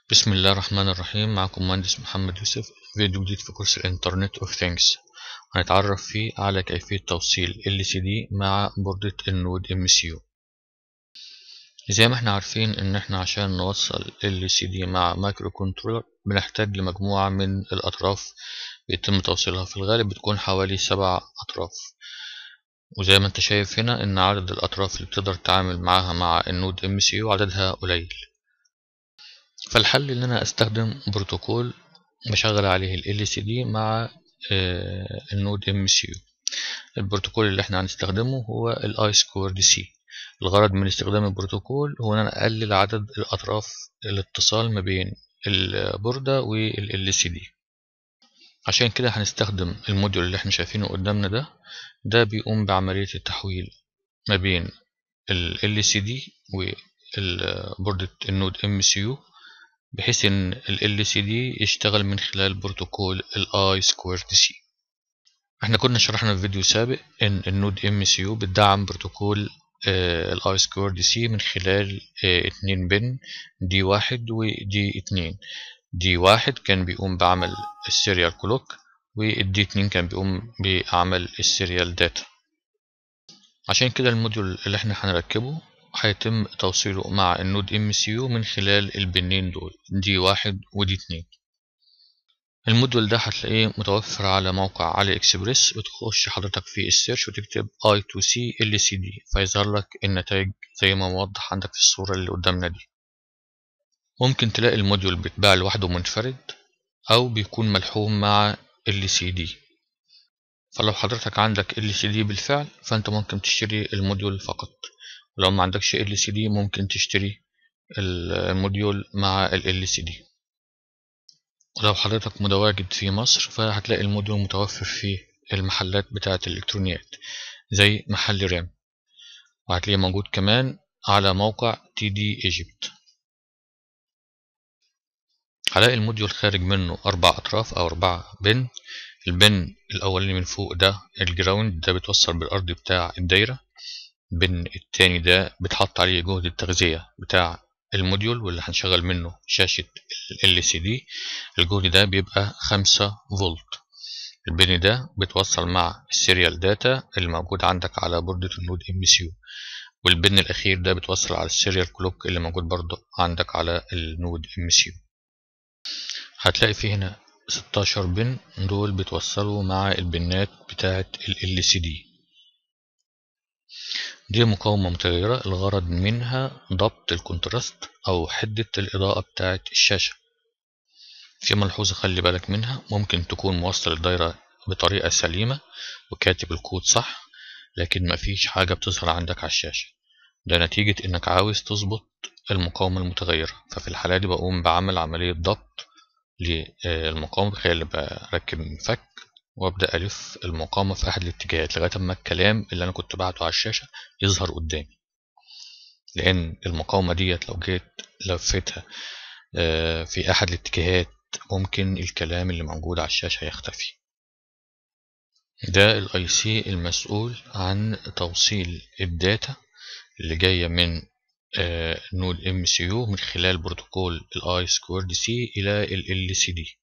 بسم الله الرحمن الرحيم معكم مهندس محمد يوسف فيديو جديد في كورس الانترنت اوف ثينجز هنتعرف فيه على كيفية توصيل LCD مع بوردة النود MCU زي ما احنا عارفين ان احنا عشان نوصل LCD مع مايكرو كنترولر بنحتاج لمجموعة من الأطراف بيتم توصيلها في الغالب بتكون حوالي سبع أطراف وزي ما انت شايف هنا ان عدد الأطراف اللي بتقدر تتعامل معاها مع النود MCU عددها قليل فالحل ان انا استخدم بروتوكول بشغل عليه ال LCD مع النود MCU البروتوكول اللي احنا هنستخدمه هو ال I2C الغرض من استخدام البروتوكول هو ان انا اقلل عدد الاطراف الاتصال ما بين البوردة وال LCD عشان كده هنستخدم الموديول اللي احنا شايفينه قدامنا ده ده بيقوم بعملية التحويل ما بين ال LCD وبوردة النود MCU بحيث ان ال LCD يشتغل من خلال بروتوكول ال I2C احنا كنا شرحنا في فيديو سابق ان النود MCU بتدعم بروتوكول ال I2DC من خلال اتنين بن دي واحد ودي اتنين دي واحد كان بيقوم بعمل السيريال كلوك والدي اتنين كان بيقوم بعمل السيريال داتا عشان كده الموديول اللي احنا هنركبه هيتم توصيله مع النود MCU من خلال البنين دول دي واحد ودي اتنين الموديول ده هتلاقيه متوفر على موقع علي اكسبريس بتخش حضرتك في السيرش وتكتب I2C LCD فيظهر لك النتائج زي ما موضح عندك في الصورة اللي قدامنا دي ممكن تلاقي الموديول بيتباع لوحده منفرد أو بيكون ملحوم مع LCD فلو حضرتك عندك LCD بالفعل فأنت ممكن تشتري الموديول فقط ولو ما عندكش LCD ممكن تشتري الموديول مع ال LCD ولو حضرتك متواجد في مصر فهتلاقي الموديول متوفر في المحلات بتاعة الإلكترونيات زي محل رام وهتلاقيه موجود كمان على موقع تي دي ايجيبت هلاقي الموديول خارج منه أربع أطراف أو أربع بن البن الأولاني من فوق ده الجراوند ده بتوصل بالأرض بتاع الدايرة البن التاني ده بتحط عليه جهد التغذية بتاع الموديول واللي هنشغل منه شاشة ال LCD الجهد ده بيبقى خمسة فولت البن ده بتوصل مع السيريال داتا اللي موجود عندك على بوردة النود MCU والبن الأخير ده بتوصل على السيريال كلوك اللي موجود برضه عندك على النود MCU هتلاقي فيه هنا 16 بن دول بتوصلوا مع البنات بتاعة ال LCD دي مقاومة متغيرة الغرض منها ضبط الكونتراست أو حدة الإضاءة بتاعة الشاشة في ملحوظة خلي بالك منها ممكن تكون موصل الدايرة بطريقة سليمة وكاتب الكود صح لكن مفيش حاجة بتظهر عندك على الشاشة ده نتيجة إنك عاوز تظبط المقاومة المتغيرة ففي الحالة دي بقوم بعمل عملية ضبط للمقاومة بخلي بركب مفك وابدا الف المقاومه في احد الاتجاهات لغايه اما الكلام اللي انا كنت بعته على الشاشه يظهر قدامي لان المقاومه ديت لو جيت لفتها في احد الاتجاهات ممكن الكلام اللي موجود على الشاشه يختفي ده الاي سي المسؤول عن توصيل الداتا اللي جايه من نود ام سي يو من خلال بروتوكول الاي سكوير دي سي الى ال سي دي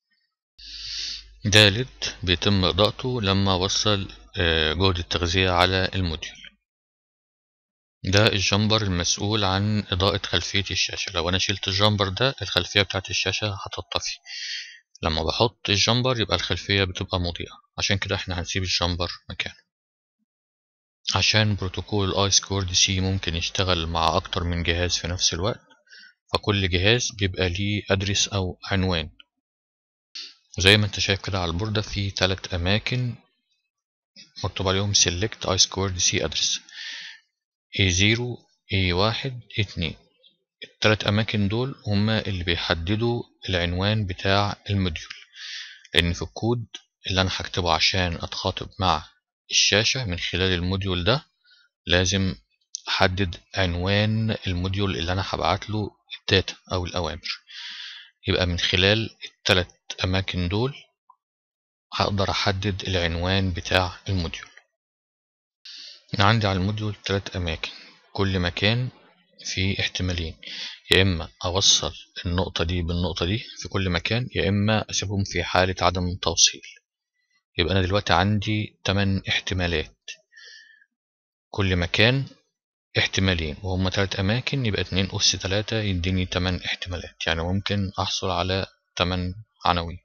دالت بيتم إضاءته لما وصل جهد التغذية على الموديول ده الجمبر المسؤول عن إضاءة خلفية الشاشة لو أنا شلت الجمبر ده الخلفية بتاعت الشاشة هتطفي لما بحط الجمبر يبقى الخلفية بتبقى مضيئة عشان كده احنا هنسيب الجمبر مكانه عشان بروتوكول اي سكور دي سي ممكن يشتغل مع أكتر من جهاز في نفس الوقت فكل جهاز بيبقى ليه أدرس أو عنوان وزي ما انت شايف كده على البوردة في تلات أماكن مكتوب عليهم select i squared c address a0 a1 a2 التلات أماكن دول هما اللي بيحددوا العنوان بتاع الموديول لأن في الكود اللي أنا هكتبه عشان أتخاطب مع الشاشة من خلال الموديول ده لازم أحدد عنوان الموديول اللي أنا هبعتله الداتا أو الأوامر يبقى من خلال التلات أماكن دول هقدر أحدد العنوان بتاع الموديول أنا عندي على الموديول تلات أماكن كل مكان في احتمالين يا إما أوصل النقطة دي بالنقطة دي في كل مكان يا إما أسيبهم في حالة عدم توصيل يبقى أنا دلوقتي عندي 8 احتمالات كل مكان احتمالين وهم تلات أماكن يبقى اتنين أس تلاتة يديني تمن احتمالات يعني ممكن أحصل على تمن عناوين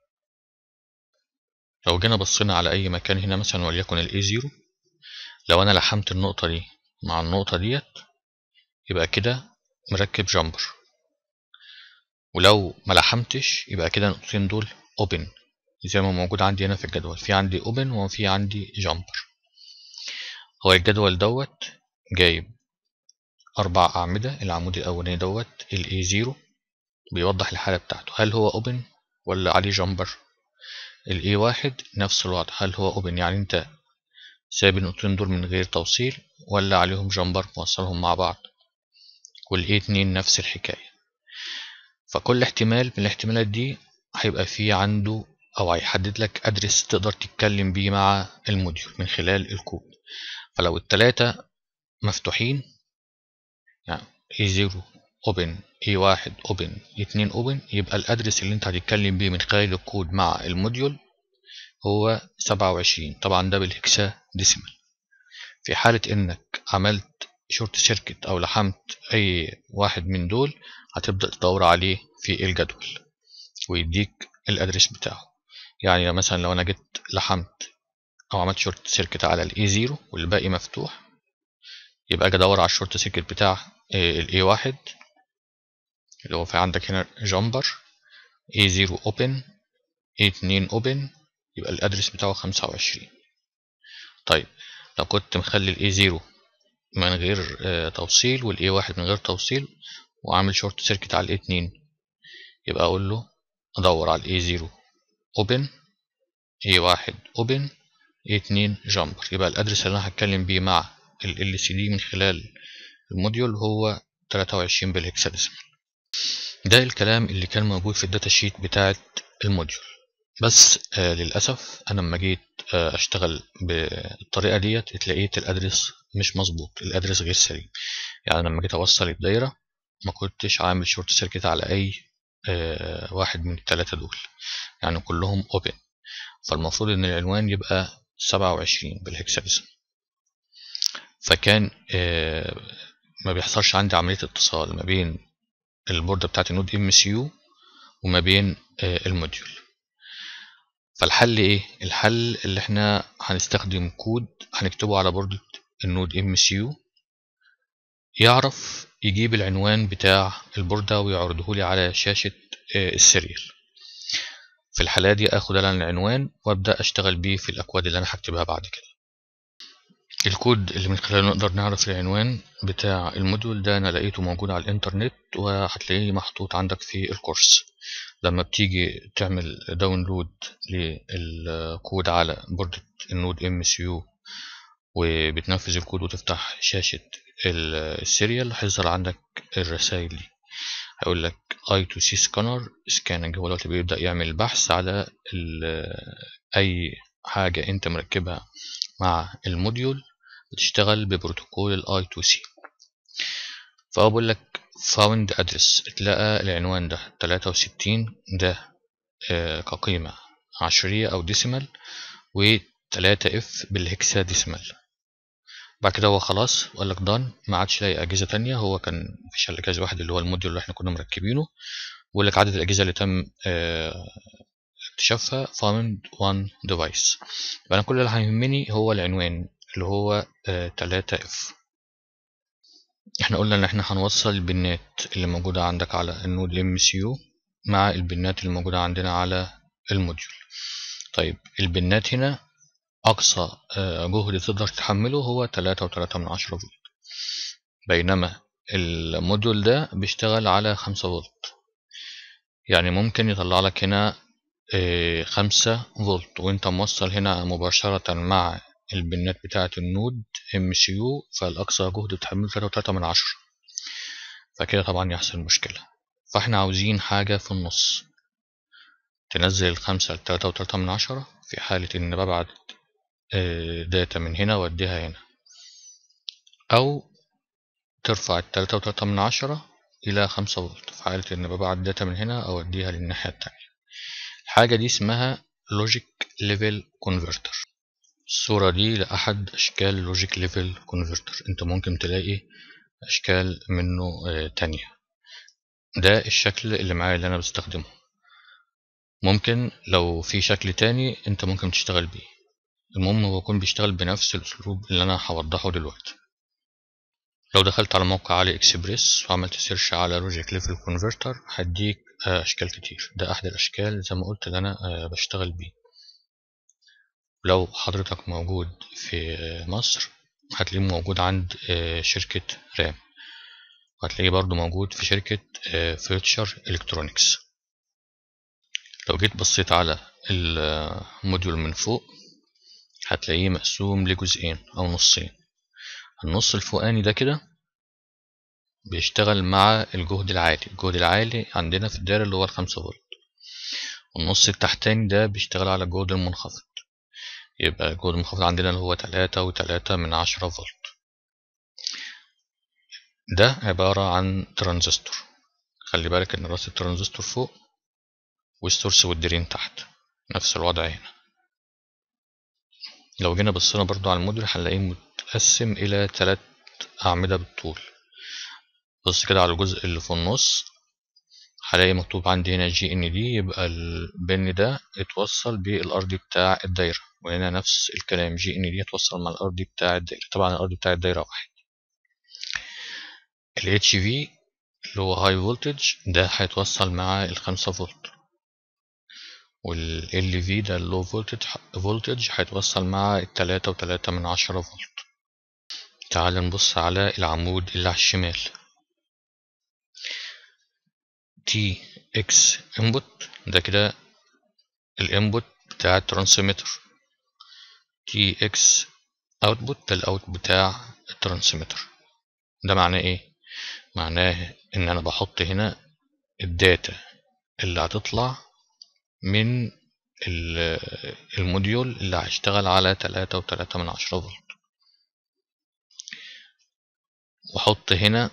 لو جينا بصينا على أي مكان هنا مثلا وليكن ال A0 لو أنا لحمت النقطة دي مع النقطة ديت يبقى كده مركب جامبر ولو ما لحمتش يبقى كده النقطتين دول open زي ما موجود عندي هنا في الجدول في عندي open وفي عندي جامبر هو الجدول دوت جايب أربع أعمدة العمود الأولاني دوت ال A0 بيوضح الحالة بتاعته هل هو open ولا عليه جامبر ال A1 نفس الوضع هل هو open يعني أنت سايب النقطتين دول من غير توصيل ولا عليهم جامبر موصلهم مع بعض وال A2 نفس الحكاية فكل احتمال من الاحتمالات دي هيبقى فيه عنده أو هيحدد لك أدرس تقدر تتكلم بيه مع الموديول من خلال الكود فلو التلاتة مفتوحين يعني A0 open A1 open A2 open يبقى الأدرس اللي أنت هتتكلم بيه من خلال الكود مع الموديول هو 27 طبعا ده بالهكسا ديسيمال في حالة إنك عملت شورت سيركت أو لحمت أي واحد من دول هتبدأ تدور عليه في الجدول ويديك الأدرس بتاعه يعني مثلا لو أنا جيت لحمت أو عملت شورت سيركت على ال A0 والباقي مفتوح يبقى أجي أدور على الشورت سيركت بتاع ال A1 اللي هو في عندك هنا جامبر A0 open A2 open يبقى الأدرس بتاعه 25 طيب لو كنت مخلي ال A0 من غير توصيل وال A1 من غير توصيل وعامل شورت سيركت على ال A2 يبقى أقول له أدور على ال A0 open A1 open A2 جامبر يبقى الأدرس اللي أنا هتكلم بيه مع ال LCD من خلال الموديول هو 23 بالهكساديسمال ده الكلام اللي كان موجود في الداتا شيت بتاعت الموديول بس آه للأسف أنا لما جيت آه أشتغل بالطريقة ديت اتلاقيت الأدرس مش مظبوط الأدرس غير سليم يعني لما جيت أوصل الدايرة ما كنتش عامل شورت سيركت على أي آه واحد من التلاتة دول يعني كلهم open فالمفروض إن العنوان يبقى سبعة وعشرين بالهكساديسمال فكان آه ما بيحصلش عندي عملية اتصال ما بين البوردة بتاعت النود ام سي يو وما بين آه الموديول فالحل ايه الحل اللي احنا هنستخدم كود هنكتبه على بوردة النود ام سي يو يعرف يجيب العنوان بتاع البوردة ويعرضه لي على شاشة آه السيريال في الحالة دي اخد انا العنوان وابدأ اشتغل بيه في الاكواد اللي انا هكتبها بعد كده الكود اللي من خلاله نقدر نعرف العنوان بتاع الموديول ده انا لقيته موجود على الانترنت وهتلاقيه محطوط عندك في الكورس لما بتيجي تعمل داونلود للكود على بوردة النود ام سي يو وبتنفذ الكود وتفتح شاشة السيريال هيظهر عندك الرسائل دي هيقول لك اي تو سي سكانر سكاننج هو دلوقتي بيبدأ يعمل بحث على اي حاجة انت مركبها مع الموديول بتشتغل ببروتوكول الاي تو سي فهو بيقول لك فاوند ادرس اتلقى العنوان ده 63 ده آه كقيمة عشرية او ديسيمال و 3 اف بالهكسا ديسيمال بعد كده هو خلاص وقال لك دان ما عادش لاقي اجهزة تانية هو كان مفيش الا جهاز واحد اللي هو الموديول اللي احنا كنا مركبينه ويقول لك عدد الاجهزة اللي تم آه اكتشافها found one device يبقى انا كل اللي هيهمني هو العنوان اللي هو آه 3F احنا قلنا ان احنا هنوصل البنات اللي موجودة عندك على النود ام سي يو مع البنات اللي موجودة عندنا على الموديول طيب البنات هنا اقصى آه جهد تقدر تحمله هو تلاتة وتلاتة من عشرة فولت بينما الموديول ده بيشتغل على خمسة فولت يعني ممكن يطلع لك هنا خمسة فولت وانت موصل هنا مباشرة مع البنات بتاعة النود ام سي يو فالأقصى جهد بتحمله تلاتة وتلاتة من عشرة فكده طبعا يحصل مشكلة فاحنا عاوزين حاجة في النص تنزل الخمسة لتلاتة وتلاتة من عشرة في حالة إن ببعت داتا من هنا وأديها هنا أو ترفع التلاتة وتلاتة من عشرة إلى خمسة فولت في حالة إن ببعت داتا من هنا أوديها للناحية التانية الحاجة دي اسمها لوجيك ليفل كونفرتر الصورة دي لأحد أشكال لوجيك ليفل كونفرتر أنت ممكن تلاقي أشكال منه آه تانية ده الشكل اللي معايا اللي أنا بستخدمه ممكن لو في شكل تاني أنت ممكن تشتغل بيه المهم هو يكون بيشتغل بنفس الأسلوب اللي أنا هوضحه دلوقتي لو دخلت على موقع علي اكسبريس وعملت سيرش على لوجيك ليفل كونفرتر هديك اشكال كتير ده احد الاشكال زي ما قلت اللي انا بشتغل بيه لو حضرتك موجود في مصر هتلاقيه موجود عند شركة رام وهتلاقيه برضو موجود في شركة فيوتشر الكترونيكس لو جيت بصيت على الموديول من فوق هتلاقيه مقسوم لجزئين او نصين النص الفوقاني ده كده بيشتغل مع الجهد العالي الجهد العالي عندنا في الدايرة اللي هو الخمسة فولت والنص التحتاني ده بيشتغل على الجهد المنخفض يبقى الجهد المنخفض عندنا اللي هو تلاتة وتلاتة من عشرة فولت ده عبارة عن ترانزستور خلي بالك ان راس الترانزستور فوق والسورس والدرين تحت نفس الوضع هنا لو جينا بصينا برضو على الموديل هنلاقيه متقسم إلى تلات أعمدة بالطول بص كده على الجزء اللي في النص هلاقي مكتوب عندي هنا جي ان دي يبقى البن ده اتوصل بالارضي بتاع الدايرة وهنا نفس الكلام جي ان دي اتوصل مع الارضي بتاع الدايرة طبعا الارضي بتاع الدايرة واحد ال اتش في اللي هو هاي فولتج ده هيتوصل مع الخمسة فولت وال ال في ده اللو فولتج فولتج هيتوصل مع التلاتة وتلاتة من عشرة فولت تعال نبص على العمود اللي على الشمال تي اكس انبوت ده كده الانبوت بتاع الترانسميتر تي اكس اوتبوت ده الاوت بتاع الترانسميتر ده معناه ايه معناه ان انا بحط هنا الداتا اللي هتطلع من الموديول اللي هيشتغل على تلاتة وتلاتة من عشرة فولت واحط هنا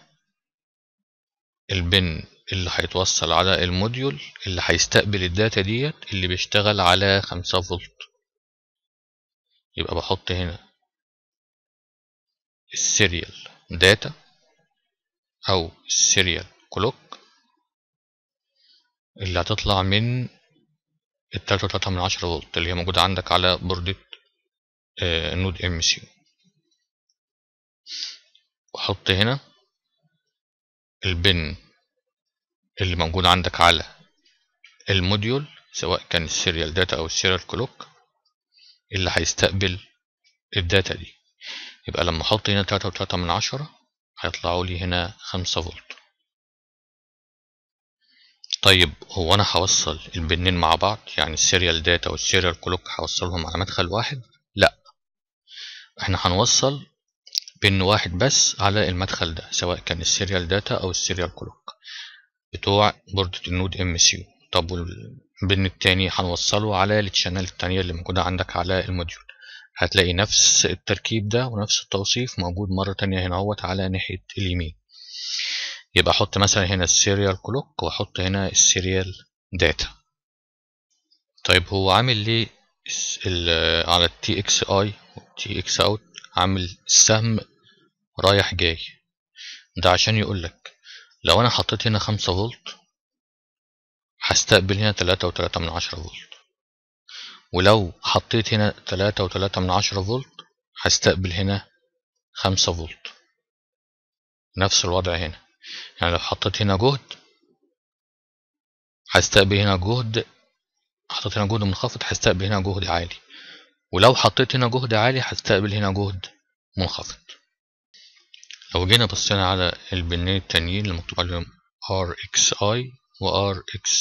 البن اللي هيتوصل على الموديول اللي هيستقبل الداتا ديت اللي بيشتغل على خمسة فولت يبقى بحط هنا السيريال داتا او السيريال كلوك اللي هتطلع من التلاتة وتلاتة من عشرة فولت اللي هي موجودة عندك على بوردة النود ام سي واحط هنا البن اللي موجود عندك على الموديول سواء كان السيريال داتا او السيريال كلوك اللي هيستقبل الداتا دي يبقى لما احط هنا تلاتة وتلاتة من عشرة هيطلعوا لي هنا خمسة فولت طيب هو انا هوصل البنين مع بعض يعني السيريال داتا والسيريال كلوك هوصلهم على مدخل واحد لا احنا هنوصل بن واحد بس على المدخل ده سواء كان السيريال داتا او السيريال كلوك بتوع بوردة النود ام سي يو طب والبن التاني هنوصله على التشانل التانية اللي موجودة عندك على الموديول هتلاقي نفس التركيب ده ونفس التوصيف موجود مرة تانية هنا اهوت على ناحية اليمين يبقى احط مثلا هنا السيريال كلوك واحط هنا السيريال داتا طيب هو عامل ليه على التي اكس اي والتي اكس اوت عامل السهم رايح جاي ده عشان يقولك لو انا حطيت هنا خمسة فولت هستقبل هنا تلاتة وتلاتة من عشرة فولت ولو حطيت هنا تلاتة وتلاتة من عشرة فولت هستقبل هنا خمسة فولت نفس الوضع هنا يعني لو حطيت هنا جهد هستقبل هنا جهد حطيت هنا جهد منخفض هستقبل هنا جهد عالي ولو حطيت هنا جهد عالي هستقبل هنا جهد منخفض لو جينا بصينا على البنين التانيين اللي مكتوب عليهم RXI و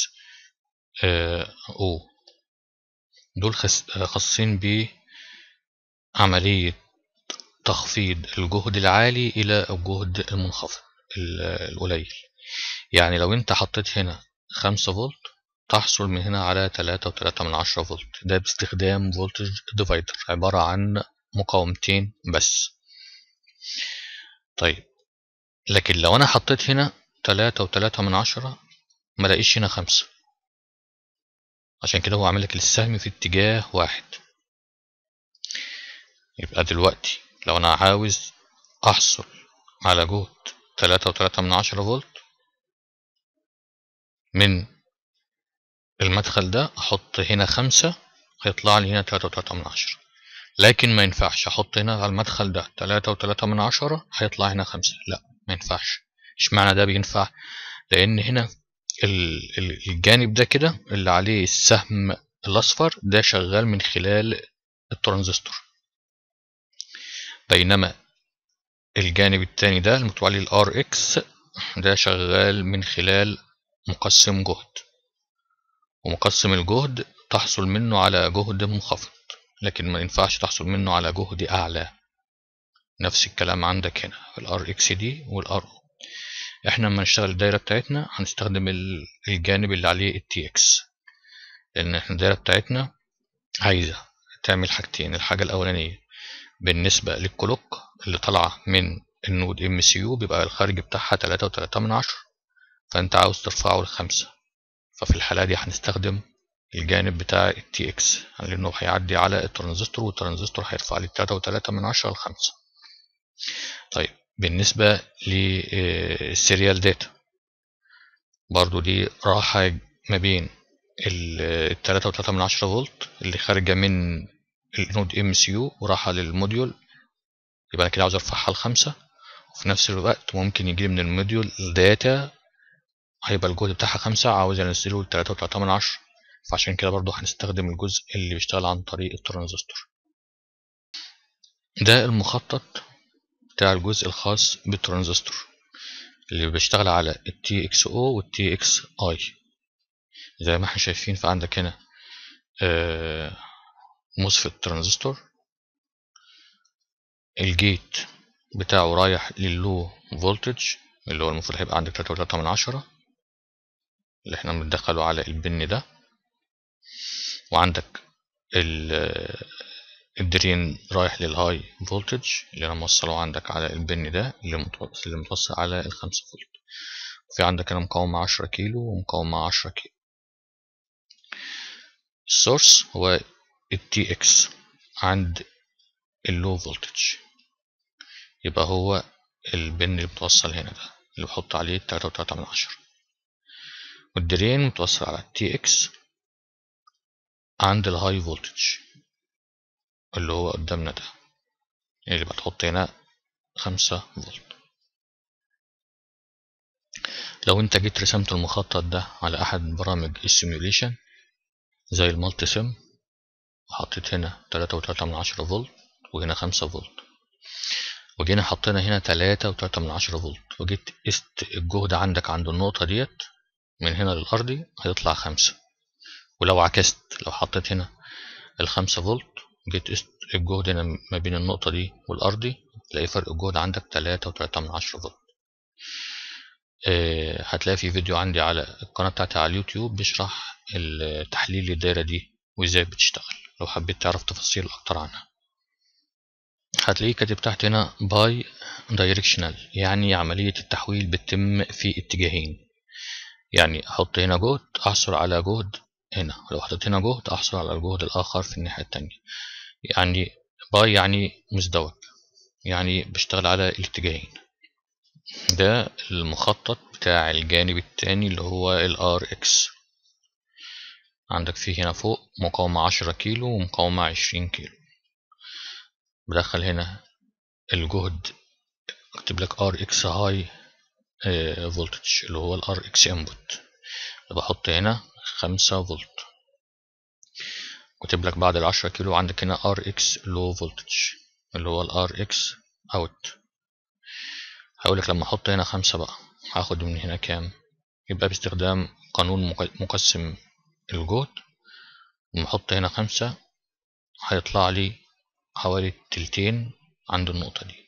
RXO دول خاصين بعملية تخفيض الجهد العالي إلى الجهد المنخفض القليل يعني لو انت حطيت هنا خمسة فولت تحصل من هنا على تلاتة وتلاتة من عشرة فولت ده باستخدام فولتج ديفايدر عبارة عن مقاومتين بس طيب لكن لو انا حطيت هنا تلاتة وتلاتة من عشرة ملاقيش هنا خمسة عشان كده هو عامل لك السهم في اتجاه واحد يبقى دلوقتي لو انا عاوز احصل على جهد تلاتة وتلاتة من عشرة فولت من المدخل ده احط هنا خمسة هيطلع لي هنا تلاتة وتلاتة من عشرة لكن ما ينفعش احط هنا على المدخل ده تلاتة وتلاتة من عشرة هيطلع هنا خمسة لا ما ينفعش اشمعنى ده بينفع لان هنا الجانب ده كده اللي عليه السهم الاصفر ده شغال من خلال الترانزستور بينما الجانب التاني ده المكتوب عليه الار اكس ده شغال من خلال مقسم جهد ومقسم الجهد تحصل منه على جهد منخفض لكن ما ينفعش تحصل منه على جهد اعلى نفس الكلام عندك هنا الار اكس دي والار احنا لما نشتغل الدايرة بتاعتنا هنستخدم الجانب اللي عليه التي اكس لان احنا الدايرة بتاعتنا عايزة تعمل حاجتين الحاجة الاولانية بالنسبة للكلوك اللي طالعة من النود ام سي يو بيبقى الخارج بتاعها تلاتة وتلاتة من عشرة فانت عاوز ترفعه لخمسة ففي الحالة دي هنستخدم الجانب بتاع التي اكس لانه هيعدي على الترانزستور والترانزستور هيرفع لي تلاتة وتلاتة من عشرة لخمسة طيب بالنسبة للسيريال داتا برضو دي راحة ما بين التلاتة وتلاتة من عشرة فولت اللي خارجة من النود ام سي يو وراحة للموديول يبقى انا كده عاوز ارفعها لخمسة وفي نفس الوقت ممكن يجيلي من الموديول داتا هيبقى الجهد بتاعها خمسة عاوز انزله لتلاتة وتلاتة من عشرة فعشان كده برضو هنستخدم الجزء اللي بيشتغل عن طريق الترانزستور ده المخطط بتاع الجزء الخاص بالترانزستور اللي بيشتغل على ال TXO وال TXI زي ما احنا شايفين فعندك هنا آه مصفت ترانزستور الجيت بتاعه رايح لللو فولتج اللي هو المفروض هيبقى عندك تلاتة وتلاتة من عشرة اللي احنا بندخله على البن ده وعندك الدرين رايح للهاي فولتج اللي انا موصله عندك على البن ده اللي متوصل اللي متوصل على الخمسة فولت وفي عندك هنا مقاومة عشرة كيلو ومقاومة عشرة كيلو السورس هو التي اكس عند اللو فولتج يبقى هو البن اللي متوصل هنا ده اللي بحط عليه تلاتة وتلاتة من عشرة والدرين متوصل على التي اكس عند الهاي فولتج اللي هو قدامنا ده يعني يبقى تحط هنا خمسة فولت لو انت جيت رسمت المخطط ده على احد برامج السيميوليشن زي المالتي سيم وحطيت هنا تلاتة وتلاتة من عشرة فولت وهنا خمسة فولت وجينا حطينا هنا تلاتة وتلاتة من عشرة فولت وجيت قست الجهد عندك عند النقطة ديت من هنا للأرضي هيطلع خمسة ولو عكست لو حطيت هنا الخمسة فولت جيت قست الجهد هنا ما بين النقطة دي والأرضي تلاقي فرق الجهد عندك تلاتة وتلاتة من عشرة فولت أه هتلاقي في فيديو عندي على القناة بتاعتي على اليوتيوب بيشرح التحليل للدايرة دي وازاي بتشتغل لو حبيت تعرف تفاصيل أكتر عنها هتلاقيه كاتب تحت هنا باي دايركشنال يعني عملية التحويل بتتم في اتجاهين يعني احط هنا جهد احصل على جهد هنا لو حطيت هنا جهد احصل على الجهد الاخر في الناحية التانية يعني باي يعني مزدوج يعني بشتغل على الاتجاهين ده المخطط بتاع الجانب التاني اللي هو ال RX عندك فيه هنا فوق مقاومة عشرة كيلو ومقاومة عشرين كيلو بدخل هنا الجهد اكتب لك RX هاي فولتج اللي هو ال RX input بحط هنا خمسة فولت كتب لك بعد العشرة كيلو عندك هنا RX low voltage اللي هو ال RX out هقولك لما احط هنا خمسة بقى هاخد من هنا كام يبقى باستخدام قانون مقسم الجهد لما احط هنا خمسة هيطلع لي حوالي تلتين عند النقطة دي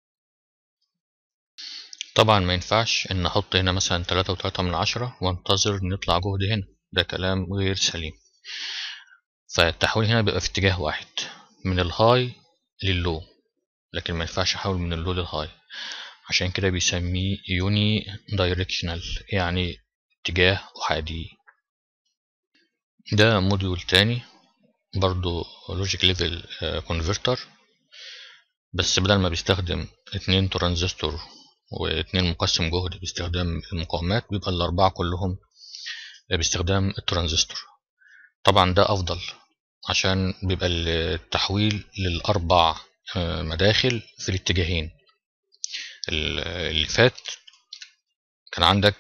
طبعا ما ينفعش ان احط هنا مثلا تلاتة وتلاتة من عشرة وانتظر نطلع جهد هنا ده كلام غير سليم فالتحويل هنا بيبقى في اتجاه واحد من الهاي لللو لكن ما ينفعش احول من اللو للهاي عشان كده بيسميه يوني دايركشنال يعني اتجاه أحادي ده موديول تاني برضو لوجيك ليفل كونفرتر بس بدل ما بيستخدم اتنين ترانزستور واتنين مقسم جهد باستخدام المقاومات بيبقى الأربعة كلهم باستخدام الترانزستور طبعا ده أفضل عشان بيبقى التحويل للأربع مداخل في الاتجاهين اللي فات كان عندك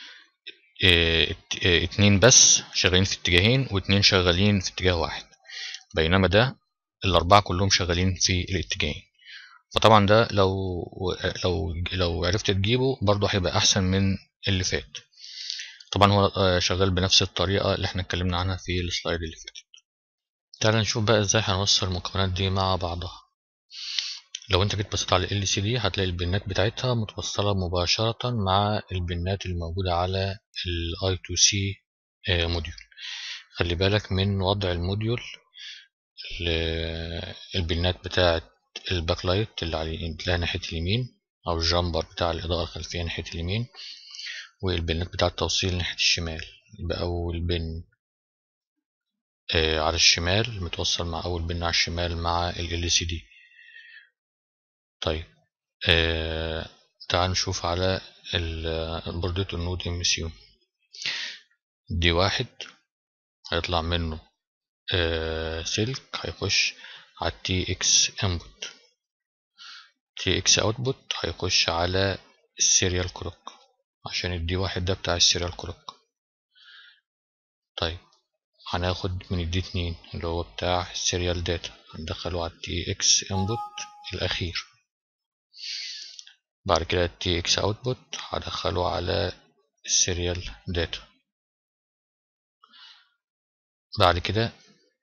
اتنين بس شغالين في اتجاهين واتنين شغالين في اتجاه واحد بينما ده الأربعة كلهم شغالين في الاتجاهين فطبعا ده لو لو لو عرفت تجيبه برضه هيبقى أحسن من اللي فات طبعا هو شغال بنفس الطريقة اللي احنا اتكلمنا عنها في السلايد اللي فاتت تعال نشوف بقى ازاي هنوصل المكونات دي مع بعضها لو انت جيت بصيت على ال LCD هتلاقي البنات بتاعتها متوصلة مباشرة مع البنات الموجودة على ال I2C موديول خلي بالك من وضع الموديول البنات بتاعت الباك لايت اللي على تلاقيها ناحية اليمين أو الجامبر بتاع الإضاءة الخلفية ناحية اليمين والبنات بتاع التوصيل ناحية الشمال يبقى أول بن على الشمال متوصل مع أول بن على الشمال مع ال LCD طيب آه تعال نشوف على بوردة النود ام سي يو دي واحد هيطلع منه آه سلك هيخش على التي اكس انبوت تي اكس اوتبوت هيخش على السيريال كلوك عشان الدي واحد ده بتاع السيريال كلوك طيب هناخد من الدي اتنين اللي هو بتاع السيريال داتا هندخله على التي اكس انبوت الاخير بعد كده التي اكس اوتبوت هدخله على السيريال داتا بعد كده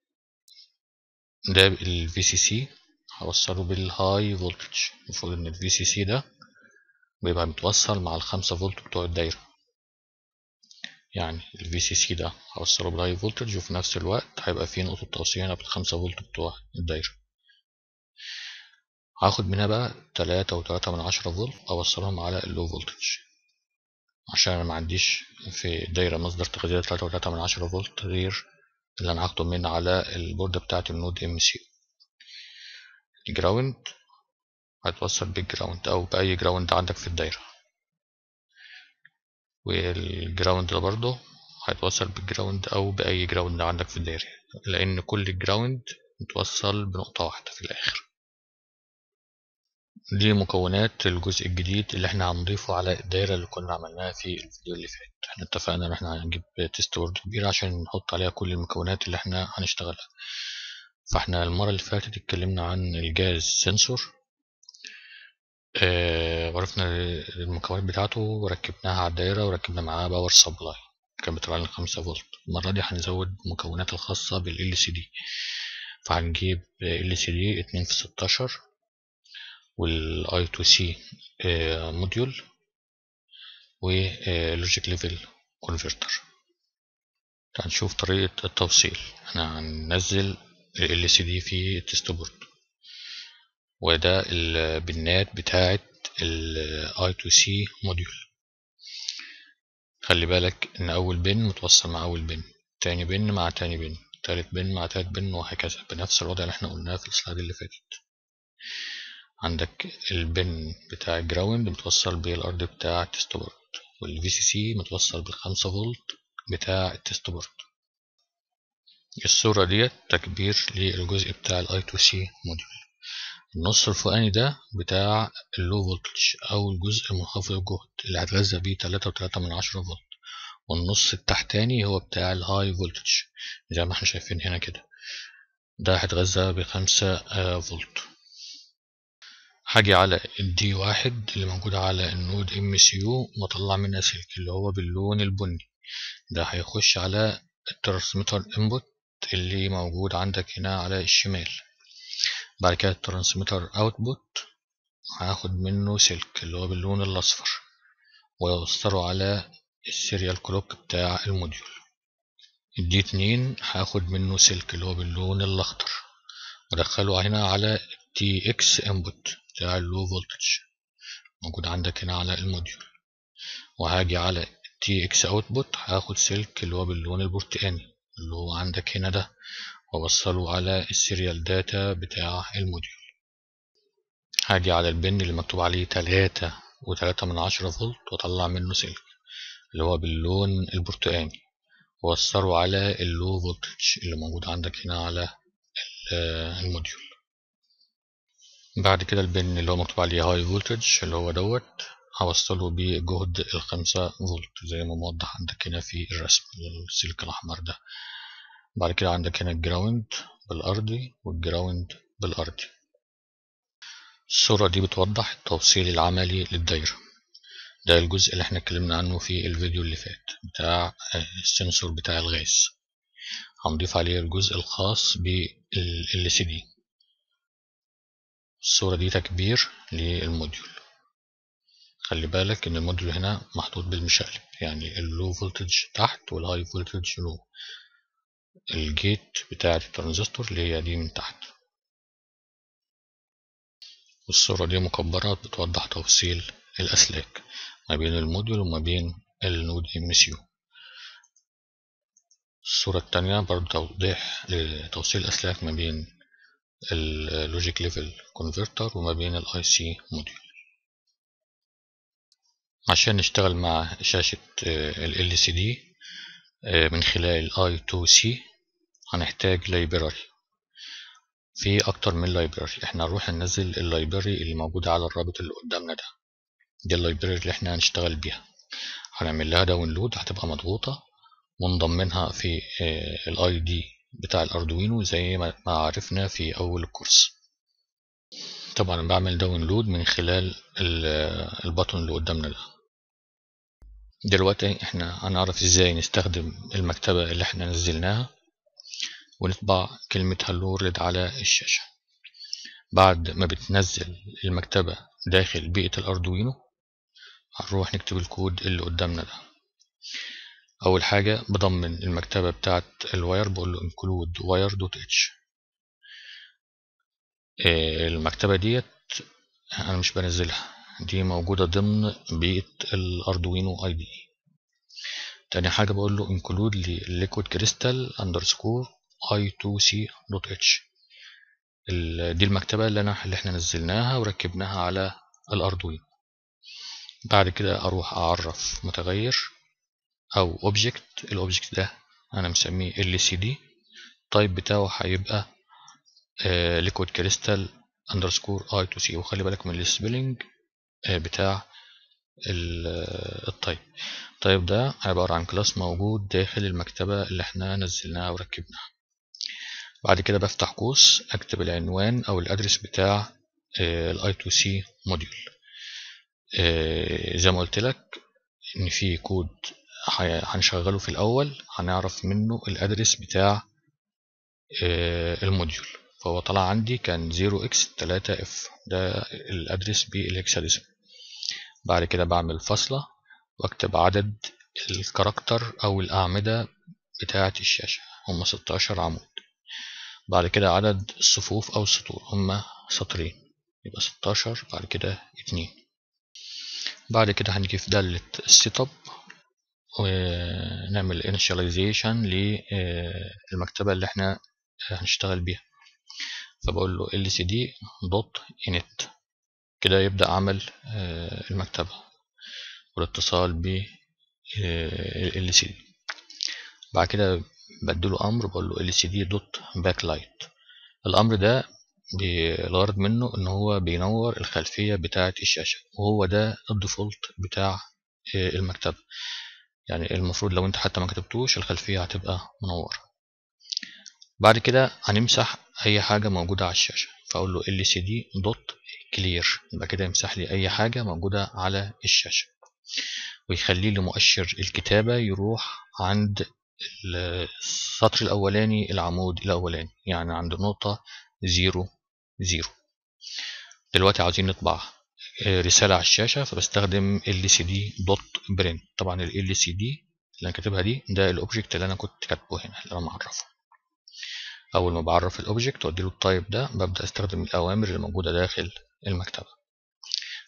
ده ال VCC هوصله بالهاي فولتج المفروض ان ال VCC ده بيبقى متوصل مع الخمسة فولت بتوع الدايرة يعني ال VCC ده هوصله بالهاي فولتج وفي نفس الوقت هيبقى فيه نقطة توصيل هنا بالخمسة فولت بتوع الدايرة هاخد منها بقى تلاتة وتلاتة من عشرة فولت أوصلهم على اللو فولتج عشان أنا معنديش في دايرة مصدر تغذية تلاتة وتلاتة من عشرة فولت غير اللي أنا هاخده من على البوردة بتاعة النود ام سي الجراوند هتوصل بالجراوند أو بأي جراوند عندك في الدايرة والجراوند ده برضه هيتوصل بالجراوند أو بأي جراوند عندك في الدايرة لأن كل الجراوند متوصل بنقطة واحدة في الآخر دي مكونات الجزء الجديد اللي احنا هنضيفه على الدايرة اللي كنا عملناها في الفيديو اللي فات احنا اتفقنا ان احنا هنجيب تيست بورد كبير عشان نحط عليها كل المكونات اللي احنا هنشتغلها فاحنا المرة اللي فاتت اتكلمنا عن الجاز سنسور اه وعرفنا المكونات بتاعته وركبناها على الدايرة وركبنا معاها باور سبلاي كان بتطلع لنا خمسة فولت المرة دي هنزود المكونات الخاصة بال LCD فهنجيب LCD اتنين في ستاشر والاي تو سي موديول ولوجيك ليفل كونفرتر هنشوف طريقة التوصيل احنا هننزل ال LCD في التست بورد وده البنات بتاعة ال I2C موديول خلي بالك ان اول بن متوصل مع اول بن تاني بن مع تاني بن تالت بن مع تالت بن وهكذا بنفس الوضع اللي احنا قلناه في السلايد اللي فاتت عندك البن بتاع الجراوند متوصل بالارض بتاع التست بورد والفي سي سي متوصل بالخمسة فولت بتاع التست بورد الصورة ديت تكبير للجزء بتاع الاي تو سي موديول النص الفوقاني ده بتاع اللو فولتج او الجزء منخفض الجهد اللي هتغذى بيه تلاتة وتلاتة من عشرة فولت والنص التحتاني هو بتاع الهاي فولتج زي ما احنا شايفين هنا كده ده هيتغذى بخمسة فولت هاجي على الدي واحد اللي موجود على النود ام سي يو واطلع منها سلك اللي هو باللون البني ده هيخش على الترانسميتر انبوت اللي موجود عندك هنا على الشمال بعد كده الترانسميتر اوتبوت هاخد منه سلك اللي هو باللون الاصفر واوصله على السيريال كلوك بتاع الموديول الدي اتنين هاخد منه سلك اللي هو باللون الاخضر وادخله هنا على تي اكس انبوت بتاع اللو فولتج موجود عندك هنا على الموديول وهاجي على تي اكس اوتبوت هاخد سلك اللي هو باللون البرتقاني اللي هو عندك هنا ده واوصله على السيريال داتا بتاع الموديول هاجي على البن اللي مكتوب عليه تلاتة وتلاتة من عشرة فولت واطلع منه سلك اللي هو باللون البرتقاني ووصله على اللو فولتج اللي موجود عندك هنا على الموديول بعد كده البن اللي هو مكتوب عليه هاي فولتج اللي هو دوت هوصله بجهد الخمسة فولت زي ما موضح عندك هنا في الرسم السلك الأحمر ده بعد كده عندك هنا الجراوند بالأرضي والجراوند بالأرضي الصورة دي بتوضح التوصيل العملي للدايرة ده الجزء اللي احنا اتكلمنا عنه في الفيديو اللي فات بتاع السنسور بتاع الغاز هنضيف عليه الجزء الخاص بال LCD الصورة دي تكبير للموديول خلي بالك ان الموديول هنا محطوط بالمشقلب يعني اللو فولتج تحت والهاي فولتج لو الجيت بتاعة الترانزستور اللي هي دي من تحت والصورة دي مكبرة بتوضح توصيل الأسلاك ما بين الموديول وما بين النود ام سي يو الصورة التانية برضه توضيح لتوصيل الأسلاك ما بين اللوجيك ليفل كونفرتر وما بين الاي سي موديول عشان نشتغل مع شاشة ال LCD من خلال I2C هنحتاج لايبراري في أكتر من لايبراري احنا هنروح ننزل اللايبراري اللي موجودة على الرابط اللي قدامنا ده دي اللايبراري اللي احنا هنشتغل بيها هنعمل لها داونلود هتبقى مضغوطة ونضمنها في الاي دي بتاع الاردوينو زي ما عرفنا في اول الكورس طبعا بعمل داونلود من خلال البطن اللي قدامنا ده دلوقتي احنا هنعرف ازاي نستخدم المكتبة اللي احنا نزلناها ونطبع كلمة هلو وورلد على الشاشة بعد ما بتنزل المكتبة داخل بيئة الاردوينو هنروح نكتب الكود اللي قدامنا ده اول حاجة بضمن المكتبة بتاعت الواير بقول له include wire.h المكتبة ديت انا مش بنزلها دي موجودة ضمن بيئة الاردوينو اي دي تاني حاجة بقول له include liquid crystal underscore i2c.h دي المكتبة اللي, أنا اللي احنا نزلناها وركبناها على الاردوينو بعد كده اروح اعرف متغير او اوبجكت الاوبجكت ده انا مسميه LCD التايب بتاعه هيبقى liquid crystal underscore i2c وخلي بالك من السبيلنج بتاع التايب التايب ده عبارة عن كلاس موجود داخل المكتبة اللي احنا نزلناها وركبناها بعد كده بفتح قوس اكتب العنوان او الادرس بتاع الاي 2 سي موديول زي ما قلت لك ان في كود هنشغله في الاول هنعرف منه الادرس بتاع الموديول فهو طلع عندي كان 0x3f ده الادرس بالهكساديسم بعد كده بعمل فاصلة واكتب عدد الكاركتر او الاعمدة بتاعة الشاشة هم 16 عمود بعد كده عدد الصفوف او السطور هم سطرين يبقى 16 بعد كده 2 بعد كده هنيجي في دالة السيت اب ونعمل initialization للمكتبة اللي احنا هنشتغل بيها فبقول له lcd دوت init كده يبدأ عمل المكتبة والاتصال ب lcd بعد كده بديله أمر بقول له lcd دوت backlight الأمر ده الغرض منه إن هو بينور الخلفية بتاعة الشاشة وهو ده الديفولت بتاع المكتبة يعني المفروض لو انت حتى ما كتبتوش الخلفية هتبقى منورة بعد كده هنمسح اي حاجة موجودة على الشاشة فاقول له lcd دوت clear يبقى كده يمسح لي اي حاجة موجودة على الشاشة ويخلي لي مؤشر الكتابة يروح عند السطر الاولاني العمود الاولاني يعني عند نقطة زيرو زيرو دلوقتي عاوزين نطبع رسالة على الشاشة فبستخدم lcd دوت print طبعا ال lcd اللي انا كاتبها دي ده الاوبجكت اللي انا كنت كاتبه هنا اللي انا معرفه اول ما بعرف الاوبجكت واديله التايب ده ببدا استخدم الاوامر اللي موجوده داخل المكتبه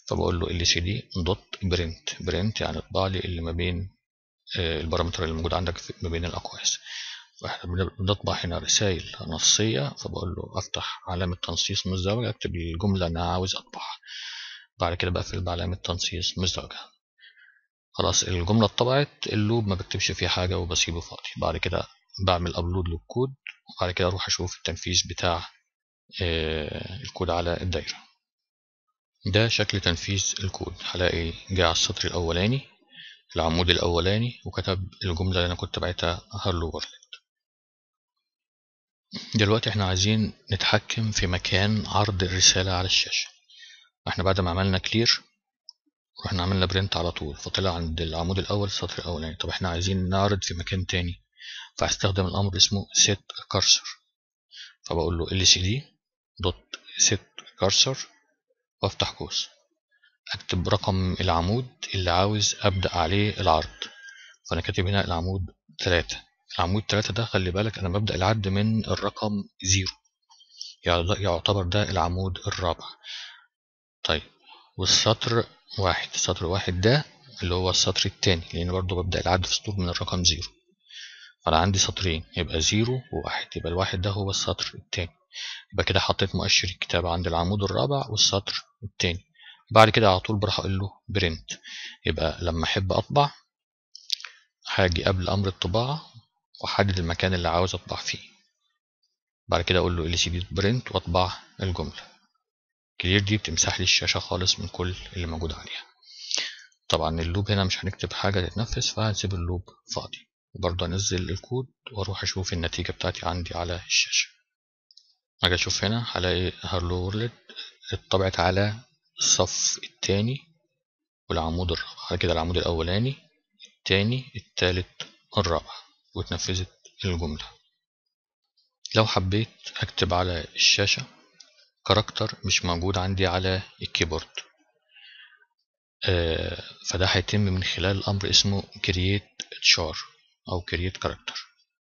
فبقول له LCD دوت برنت برنت يعني اطبع لي اللي ما بين البارامتر اللي موجود عندك ما بين الأقواس فاحنا بنطبع هنا رسائل نصية فبقول له أفتح علامة تنصيص مزدوجة أكتب الجملة اللي أنا عاوز أطبعها بعد كده بقفل بعلامة تنصيص مزدوجة خلاص الجملة اتطبعت اللوب ما بكتبش فيه حاجة وبسيبه فاضي بعد كده بعمل أبلود للكود وبعد كده أروح أشوف التنفيذ بتاع الكود على الدايرة ده شكل تنفيذ الكود هلاقي جه على السطر الأولاني العمود الأولاني وكتب الجملة اللي أنا كنت بعتها هالو وورلد دلوقتي احنا عايزين نتحكم في مكان عرض الرسالة على الشاشة احنا بعد ما عملنا كلير رحنا عملنا برنت على طول فطلع عند العمود الأول السطر الأولاني طب احنا عايزين نعرض في مكان تاني فهستخدم الأمر اسمه set cursor فبقول له lcd دوت set cursor وافتح قوس اكتب رقم العمود اللي عاوز ابدا عليه العرض فانا كاتب هنا العمود 3 العمود 3 ده خلي بالك انا ببدا العد من الرقم 0 يعتبر ده العمود الرابع طيب والسطر واحد السطر واحد ده اللي هو السطر التاني لان برضو ببدا العد في سطور من الرقم 0 فانا عندي سطرين يبقى 0 وواحد يبقى الواحد ده هو السطر التاني يبقى كده حطيت مؤشر الكتابة عند العمود الرابع والسطر التاني بعد كده على طول بروح اقول له برنت يبقى لما احب اطبع هاجي قبل امر الطباعة واحدد المكان اللي عاوز اطبع فيه بعد كده اقول له LCD برنت واطبع الجملة كلير دي بتمسح لي الشاشة خالص من كل اللي موجود عليها طبعا اللوب هنا مش هنكتب حاجة تتنفذ فهنسيب اللوب فاضي وبرضه انزل الكود واروح اشوف النتيجة بتاعتي عندي على الشاشة اجي اشوف هنا هلاقي هالو وورلد اتطبعت على الصف التاني والعمود الرابع بعد كده العمود الأولاني التاني التالت الرابع واتنفذت الجملة لو حبيت أكتب على الشاشة كاركتر مش موجود عندي على الكيبورد آه فده هيتم من خلال أمر اسمه create char أو create character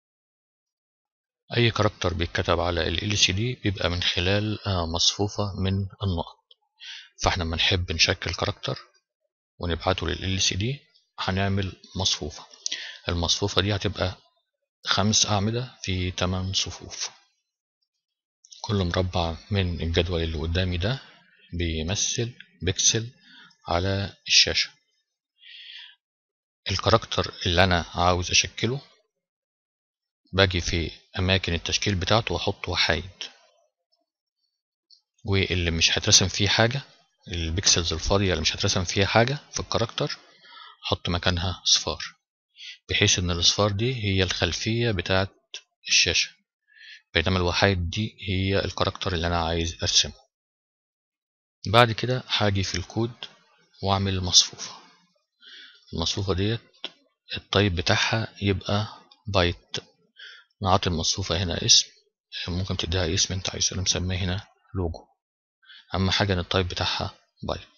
أي كاركتر بيتكتب على ال LCD بيبقى من خلال آه مصفوفة من النقط فاحنا لما نحب نشكل كاركتر ونبعته لل LCD هنعمل مصفوفة المصفوفة دي هتبقى خمس أعمدة في تمن صفوف كل مربع من الجدول اللي قدامي ده بيمثل بكسل على الشاشة الكاركتر اللي أنا عاوز أشكله باجي في أماكن التشكيل بتاعته وأحط وحايد واللي مش هترسم فيه حاجة البكسلز الفاضية اللي مش هترسم فيها حاجة في الكاركتر حط مكانها صفار بحيث ان الاصفار دي هي الخلفية بتاعت الشاشة بينما الوحايد دي هي الكاركتر اللي انا عايز ارسمه بعد كده هاجي في الكود واعمل مصفوفة المصفوفة ديت الطيب بتاعها يبقى بايت نعطي المصفوفة هنا اسم ممكن تديها اسم انت عايزه انا مسميه هنا لوجو اهم حاجة ان التايب بتاعها بايت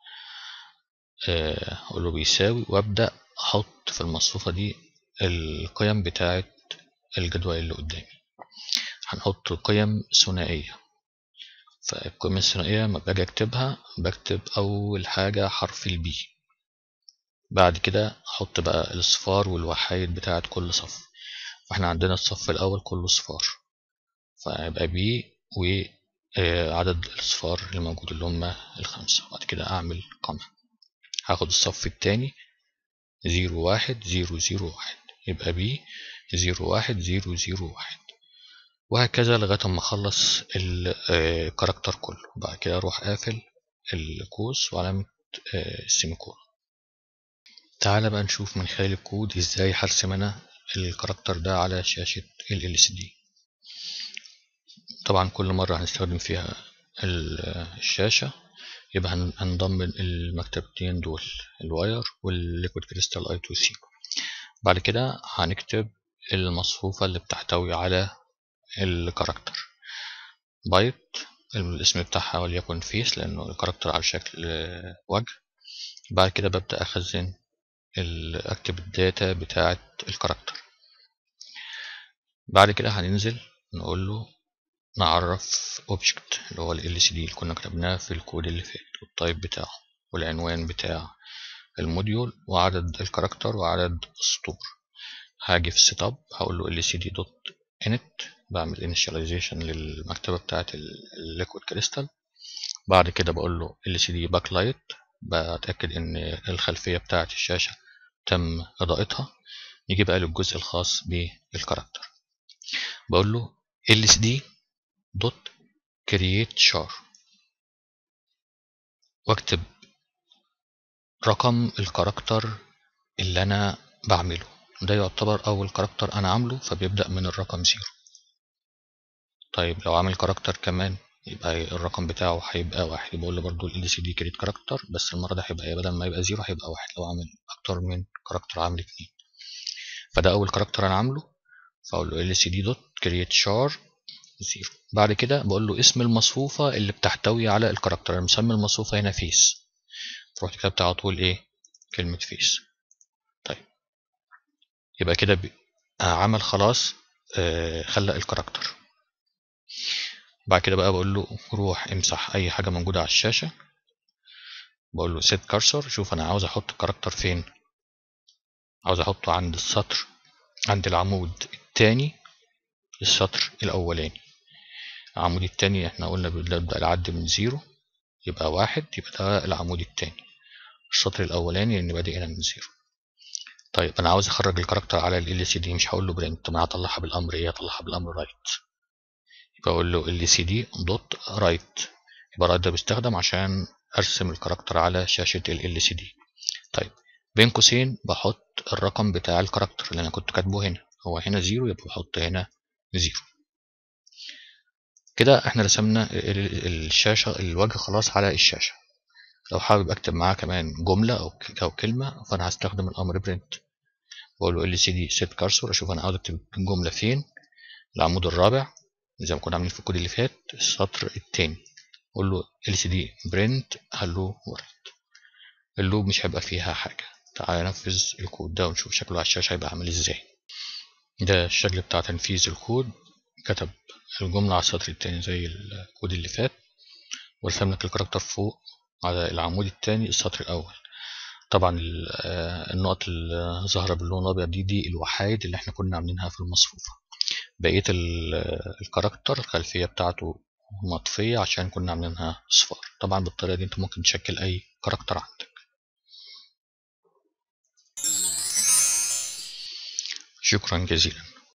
اقول له بيساوي وابدا احط في المصفوفة دي القيم بتاعة الجدول اللي قدامي هنحط قيم ثنائية فالقيم الثنائية لما باجي اكتبها بكتب اول حاجة حرف البي بعد كده احط بقى الاصفار والوحايد بتاعة كل صف فاحنا عندنا الصف الاول كله صفار فيبقى بي وعدد الاصفار اللي موجود اللي هم الخمسة بعد كده اعمل قمع هاخد الصف التاني زيرو واحد زيرو زيرو واحد يبقى بي زيرو واحد زيرو زيرو واحد وهكذا لغاية ما اخلص الكاركتر كله بعد كده اروح قافل القوس وعلامة السيميكون تعالى بقى نشوف من خلال الكود ازاي هرسم انا الكاركتر ده على شاشة ال LCD طبعا كل مرة هنستخدم فيها الشاشة يبقى هنضم المكتبتين دول الواير والليكويد كريستال اي 2 سي بعد كده هنكتب المصفوفة اللي بتحتوي على الكاركتر بايت الاسم بتاعها وليكن فيس لانه الكاركتر على شكل وجه بعد كده ببدأ اخزن اكتب الداتا بتاعة الكاركتر بعد كده هننزل نقول له نعرف اوبجكت اللي هو ال LCD اللي كنا كتبناه في الكود اللي فات والتايب بتاعه والعنوان بتاع الموديول وعدد الكاركتر وعدد السطور هاجي في السيت اب هقول له lcd دوت init بعمل initialization للمكتبة بتاعة الليكويد كريستال بعد كده بقول له lcd backlight بتأكد ان الخلفية بتاعة الشاشة تم اضاءتها نيجي بقى للجزء الخاص بالكاركتر بقول له lcd دوت create char واكتب رقم الكاركتر اللي انا بعمله ده يعتبر اول كاركتر انا عامله فبيبدأ من الرقم زيرو طيب لو عامل كاركتر كمان يبقى الرقم بتاعه هيبقى واحد بقول له برضو ال LCD كريت كاركتر بس المرة ده هيبقى بدل ما يبقى زيرو هيبقى واحد لو عامل أكتر من كاركتر عامل اتنين فده أول كاركتر أنا عامله فأقول له LCD دوت كريت شار زيرو بعد كده بقول له اسم المصفوفة اللي بتحتوي على الكاركتر أنا مسمي المصفوفة هنا فيس رحت كتبت على طول إيه كلمة فيس طيب يبقى كده عمل خلاص آه خلق الكاركتر بعد كده بقى بقول له روح امسح اي حاجه موجوده على الشاشه بقول له set cursor شوف انا عاوز احط الكاركتر فين عاوز احطه عند السطر عند العمود الثاني السطر الاولاني العمود الثاني احنا قلنا بنبدا العد من زيرو يبقى واحد يبقى ده العمود الثاني السطر الاولاني لان بادئ هنا من زيرو طيب انا عاوز اخرج الكاركتر على ال LCD مش هقول له برنت طب انا هطلعها بالامر ايه هطلعها بالامر رايت يبقى اقول له LCD دوت رايت يبقى رايت ده بيستخدم عشان ارسم الكاركتر على شاشة ال LCD طيب بين قوسين بحط الرقم بتاع الكاركتر اللي انا كنت كاتبه هنا هو هنا زيرو يبقى بحط هنا زيرو كده احنا رسمنا الشاشة الوجه خلاص على الشاشة لو حابب اكتب معاه كمان جملة او او كلمة فانا هستخدم الامر برنت بقول له LCD set cursor اشوف انا عاوز اكتب الجملة فين العمود الرابع زي ما كنا عاملين في الكود اللي فات السطر التاني اقول له LCD print hello world اللوب مش هيبقى فيها حاجة تعالى ننفذ الكود ده ونشوف شكله على الشاشة هيبقى عامل ازاي ده الشكل بتاع تنفيذ الكود كتب الجملة على السطر التاني زي الكود اللي فات ورسم لك الكاركتر فوق على العمود التاني السطر الأول طبعا النقط اللي ظاهرة باللون الأبيض دي دي الوحايد اللي احنا كنا عاملينها في المصفوفة بقية الكاركتر الخلفية بتاعته مطفية عشان كنا عاملينها صفار طبعا بالطريقة دي انت ممكن تشكل أي كاركتر عندك شكرا جزيلا